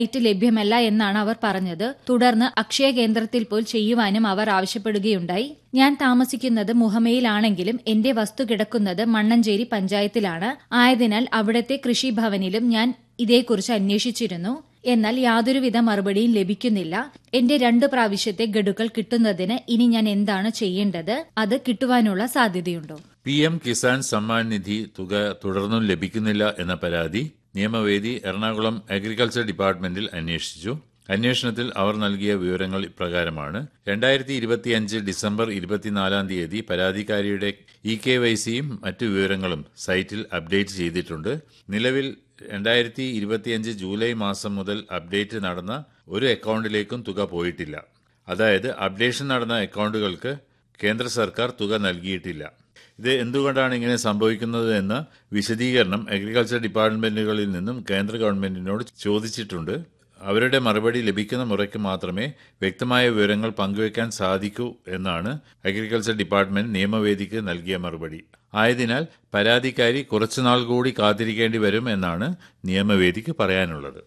site ലഭ്യമല്ല എന്നാണ് അവർ പറഞ്ഞത് തുടർന്ന് അക്ഷയ കേന്ദ്രത്തിൽ പോയി ചെയ്യുവാനും അവർ ആവശ്യപ്പെടുകയുണ്ടായി ഞാൻ താമസിക്കുന്നത് മുഹമ്മയിലാണെങ്കിലും എന്റെ വസ്തു കിടക്കുന്നത് മണ്ണഞ്ചേരി പഞ്ചായത്തിലാണ് ആയതിനാൽ അവിടത്തെ കൃഷിഭവനിലും ഞാൻ ഇതേക്കുറിച്ച് അന്വേഷിച്ചിരുന്നു എന്നാൽ യാതൊരുവിധ മറുപടിയും ലഭിക്കുന്നില്ല എന്റെ രണ്ടു പ്രാവശ്യത്തെ ഗഡുക്കൾ കിട്ടുന്നതിന് ഇനി ഞാൻ എന്താണ് ചെയ്യേണ്ടത് അത് കിട്ടുവാനുള്ള സാധ്യതയുണ്ടോ പി എം കിസാൻ സമ്മാൻ നിധി തുക തുടർന്നും ലഭിക്കുന്നില്ല എന്ന പരാതി നിയമവേദി എറണാകുളം അഗ്രികൾച്ചർ ഡിപ്പാർട്ട്മെന്റിൽ അന്വേഷിച്ചു അന്വേഷണത്തിൽ അവർ നൽകിയ വിവരങ്ങൾ ഇപ്രകാരമാണ് രണ്ടായിരത്തി ഇരുപത്തിയഞ്ച് ഡിസംബർ ഇരുപത്തിനാലാം തീയതി പരാതിക്കാരിയുടെ ഇ കെ വൈ സിയും മറ്റു വിവരങ്ങളും സൈറ്റിൽ അപ്ഡേറ്റ് ചെയ്തിട്ടുണ്ട് നിലവിൽ രണ്ടായിരത്തി ഇരുപത്തിയഞ്ച് ജൂലൈ മാസം മുതൽ അപ്ഡേറ്റ് നടന്ന ഒരു അക്കൗണ്ടിലേക്കും തുക പോയിട്ടില്ല അതായത് അപ്ഡേഷൻ നടന്ന അക്കൗണ്ടുകൾക്ക് കേന്ദ്ര സർക്കാർ തുക നൽകിയിട്ടില്ല ഇത് എന്തുകൊണ്ടാണ് ഇങ്ങനെ സംഭവിക്കുന്നത് എന്ന വിശദീകരണം അഗ്രികൾച്ചർ ഡിപ്പാർട്ട്മെന്റുകളിൽ നിന്നും കേന്ദ്ര ഗവൺമെന്റിനോട് ചോദിച്ചിട്ടുണ്ട് അവരുടെ മറുപടി ലഭിക്കുന്ന മുറയ്ക്ക് മാത്രമേ വ്യക്തമായ വിവരങ്ങൾ പങ്കുവയ്ക്കാൻ സാധിക്കൂ എന്നാണ് അഗ്രികൾച്ചർ ഡിപ്പാർട്ട്മെന്റ് നിയമവേദിക്ക് നൽകിയ മറുപടി ആയതിനാൽ പരാതിക്കാരി കുറച്ചുനാൾ കൂടി കാത്തിരിക്കേണ്ടി വരും എന്നാണ് നിയമവേദിക്ക് പറയാനുള്ളത്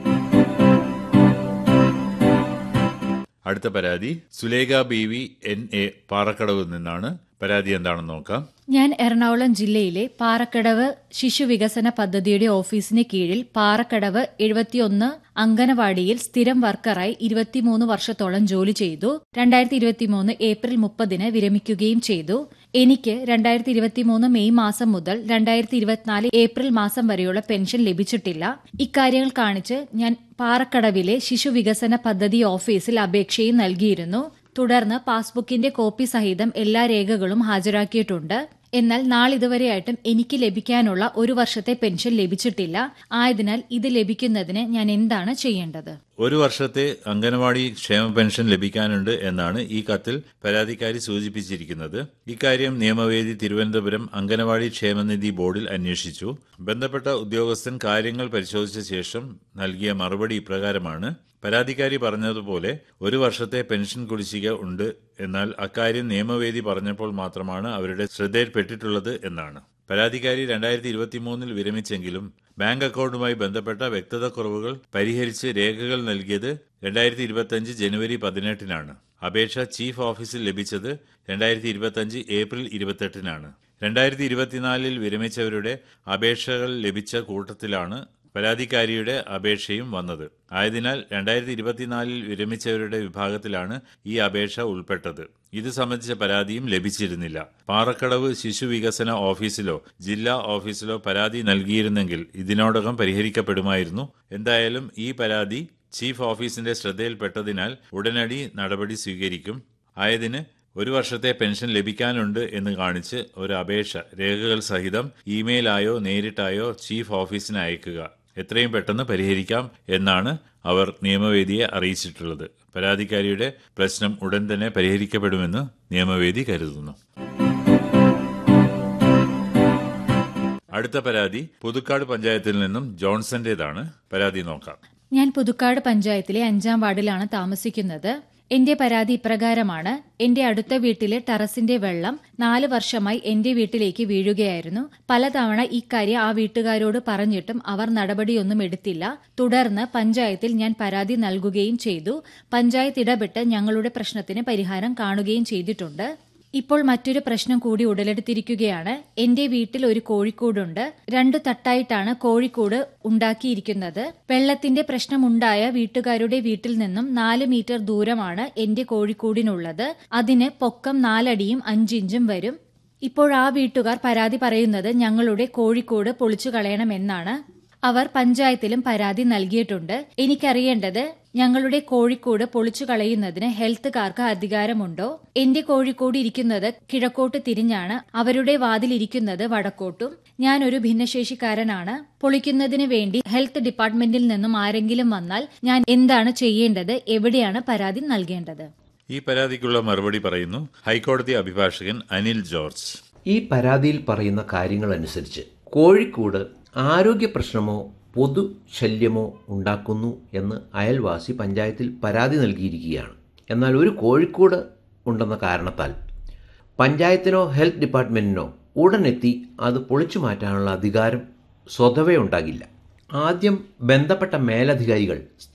അടുത്ത പരാതി Sulekha B V N A പാറക്കടവിൽ നിന്നാണ് പരാതി എന്താണെന്ന് നോക്കാം ഞാൻ എറണാകുളം ജില്ലയിലെ പാറക്കടവ് ശിശുവികസന പദ്ധതിയുടെ ഓഫീസിന് കീഴിൽ പാറക്കടവ് എഴുപത്തിയൊന്ന് അങ്കനവാടിയിൽ സ്ഥിരം വർക്കറായി ഇരുപത്തിമൂന്ന് വർഷത്തോളം ജോലി ചെയ്തു രണ്ടായിരത്തി ഇരുപത്തിമൂന്ന് ഏപ്രിൽ മുപ്പതിന് വിരമിക്കുകയും ചെയ്തു എനിക്ക് രണ്ടായിരത്തി ഇരുപത്തിമൂന്ന് മെയ് മാസം മുതൽ രണ്ടായിരത്തി ഇരുപത്തിനാല് ഏപ്രിൽ മാസം വരെയുള്ള പെൻഷൻ ലഭിച്ചിട്ടില്ല ഇക്കാര്യങ്ങൾ കാണിച്ച് ഞാൻ പാറക്കടവിലെ ശിശുവികസന പദ്ധതി ഓഫീസിൽ അപേക്ഷയും നൽകിയിരുന്നു തുടർന്ന് പാസ്ബുക്കിന്റെ കോപ്പി സഹിതം എല്ലാ രേഖകളും ഹാജരാക്കിയിട്ടുണ്ട് എന്നാൽ നാളിതുവരെയായിട്ടും എനിക്ക് ലഭിക്കാനുള്ള ഒരു വർഷത്തെ പെൻഷൻ ലഭിച്ചിട്ടില്ല ആയതിനാൽ ഇത് ലഭിക്കുന്നതിന് ഞാൻ എന്താണ് ചെയ്യേണ്ടത് ഒരു വർഷത്തെ അംഗനവാടി ക്ഷേമ പെൻഷൻ ലഭിക്കാനുണ്ട് എന്നാണ് ഈ കത്തിൽ പരാതിക്കാരി സൂചിപ്പിച്ചിരിക്കുന്നത് ഇക്കാര്യം നിയമവേദി തിരുവനന്തപുരം അംഗനവാടി ക്ഷേമനിധി ബോർഡിൽ അന്വേഷിച്ചു ബന്ധപ്പെട്ട ഉദ്യോഗസ്ഥൻ കാര്യങ്ങൾ പരിശോധിച്ച ശേഷം നൽകിയ മറുപടി ഇപ്രകാരമാണ് പരാതിക്കാരി പറഞ്ഞതുപോലെ ഒരു വർഷത്തെ പെൻഷൻ കുടിശ്ശിക ഉണ്ട് എന്നാൽ അക്കാര്യം നിയമവേദി പറഞ്ഞപ്പോൾ മാത്രമാണ് അവരുടെ ശ്രദ്ധയിൽപ്പെട്ടിട്ടുള്ളത് എന്നാണ് പരാതിക്കാരി രണ്ടായിരത്തി ഇരുപത്തിമൂന്നിൽ വിരമിച്ചെങ്കിലും ബാങ്ക് അക്കൗണ്ടുമായി ബന്ധപ്പെട്ട വ്യക്തതക്കുറവുകൾ പരിഹരിച്ച് രേഖകൾ നൽകിയത് രണ്ടായിരത്തി ഇരുപത്തിയഞ്ച് ജനുവരി പതിനെട്ടിനാണ് അപേക്ഷ ചീഫ് ഓഫീസിൽ ലഭിച്ചത് രണ്ടായിരത്തി ഇരുപത്തിയഞ്ച് ഏപ്രിൽ ഇരുപത്തെട്ടിനാണ് രണ്ടായിരത്തി ഇരുപത്തിനാലിൽ വിരമിച്ചവരുടെ അപേക്ഷകൾ ലഭിച്ച കൂട്ടത്തിലാണ് പരാതിക്കാരിയുടെ അപേക്ഷയും വന്നത് ആയതിനാൽ രണ്ടായിരത്തി ഇരുപത്തിനാലിൽ വിരമിച്ചവരുടെ വിഭാഗത്തിലാണ് ഈ അപേക്ഷ ഉൾപ്പെട്ടത് ഇത് സംബന്ധിച്ച പരാതിയും ലഭിച്ചിരുന്നില്ല പാറക്കടവ് ശിശു വികസന ഓഫീസിലോ ജില്ലാ ഓഫീസിലോ പരാതി നൽകിയിരുന്നെങ്കിൽ ഇതിനോടകം പരിഹരിക്കപ്പെടുമായിരുന്നു എന്തായാലും ഈ പരാതി ചീഫ് ഓഫീസിന്റെ ശ്രദ്ധയിൽപ്പെട്ടതിനാൽ ഉടനടി നടപടി സ്വീകരിക്കും ആയതിന് ഒരു വർഷത്തെ പെൻഷൻ ലഭിക്കാനുണ്ട് എന്ന് കാണിച്ച് ഒരു അപേക്ഷ രേഖകൾ സഹിതം ഇമെയിലായോ നേരിട്ടായോ ചീഫ് ഓഫീസിന് അയക്കുക എത്രയും പെട്ടെന്ന് പരിഹരിക്കാം എന്നാണ് അവർ നിയമവേദിയെ അറിയിച്ചിട്ടുള്ളത് പരാതിക്കാരിയുടെ പ്രശ്നം ഉടൻ തന്നെ പരിഹരിക്കപ്പെടുമെന്ന് നിയമവേദി കരുതുന്നു അടുത്ത പരാതി പുതുക്കാട് പഞ്ചായത്തിൽ നിന്നും ജോൺസന്റേതാണ് പരാതി നോക്കാം ഞാൻ പുതുക്കാട് പഞ്ചായത്തിലെ അഞ്ചാം വാർഡിലാണ് താമസിക്കുന്നത് എന്റെ പരാതി ഇപ്രകാരമാണ് എന്റെ അടുത്ത വീട്ടിലെ ടെറസിന്റെ വെള്ളം നാല് വർഷമായി എന്റെ വീട്ടിലേക്ക് വീഴുകയായിരുന്നു പലതവണ ഇക്കാര്യം ആ വീട്ടുകാരോട് പറഞ്ഞിട്ടും അവർ നടപടിയൊന്നും എടുത്തില്ല തുടർന്ന് പഞ്ചായത്തിൽ ഞാൻ പരാതി നൽകുകയും ചെയ്തു പഞ്ചായത്ത് ഇടപെട്ട് ഞങ്ങളുടെ പ്രശ്നത്തിന് പരിഹാരം കാണുകയും ചെയ്തിട്ടുണ്ട് ഇപ്പോൾ മറ്റൊരു പ്രശ്നം കൂടി ഉടലെടുത്തിരിക്കുകയാണ് എന്റെ വീട്ടിൽ ഒരു കോഴിക്കൂടുണ്ട് രണ്ടു തട്ടായിട്ടാണ് കോഴിക്കൂട് ഉണ്ടാക്കിയിരിക്കുന്നത് വെള്ളത്തിന്റെ പ്രശ്നമുണ്ടായ വീട്ടുകാരുടെ വീട്ടിൽ നിന്നും നാല് മീറ്റർ ദൂരമാണ് എന്റെ കോഴിക്കൂടിനുള്ളത് അതിന് പൊക്കം നാലടിയും അഞ്ചിഞ്ചും വരും ഇപ്പോൾ ആ വീട്ടുകാർ പരാതി പറയുന്നത് ഞങ്ങളുടെ കോഴിക്കോട് പൊളിച്ചു കളയണമെന്നാണ് അവർ പഞ്ചായത്തിലും പരാതി നൽകിയിട്ടുണ്ട് എനിക്കറിയേണ്ടത് ഞങ്ങളുടെ കോഴിക്കോട് പൊളിച്ചു കളയുന്നതിന് ഹെൽത്തുകാർക്ക് അധികാരമുണ്ടോ എന്റെ കോഴിക്കോട് ഇരിക്കുന്നത് കിഴക്കോട്ട് തിരിഞ്ഞാണ് അവരുടെ വാതിലിരിക്കുന്നത് വടക്കോട്ടും ഞാൻ ഒരു ഭിന്നശേഷിക്കാരനാണ് പൊളിക്കുന്നതിന് വേണ്ടി ഹെൽത്ത് ഡിപ്പാർട്ട്മെന്റിൽ നിന്നും ആരെങ്കിലും വന്നാൽ ഞാൻ എന്താണ് ചെയ്യേണ്ടത് എവിടെയാണ് പരാതി നൽകേണ്ടത് ഈ പരാതിക്കുള്ള മറുപടി പറയുന്നു ഹൈക്കോടതി അഭിഭാഷകൻ അനിൽ ജോർജ് ഈ പരാതിയിൽ പറയുന്ന കാര്യങ്ങളനുസരിച്ച് കോഴിക്കോട് ആരോഗ്യ പ്രശ്നമോ പൊതു ശല്യമോ ഉണ്ടാക്കുന്നു എന്ന് അയൽവാസി പഞ്ചായത്തിൽ പരാതി നൽകിയിരിക്കുകയാണ് എന്നാൽ ഒരു കോഴിക്കോട് ഉണ്ടെന്ന കാരണത്താൽ പഞ്ചായത്തിനോ ഹെൽത്ത് ഡിപ്പാർട്ട്മെൻറ്റിനോ ഉടനെത്തി അത് പൊളിച്ചു മാറ്റാനുള്ള അധികാരം സ്വതവേ ഉണ്ടാകില്ല ആദ്യം ബന്ധപ്പെട്ട മേലധികാരികൾ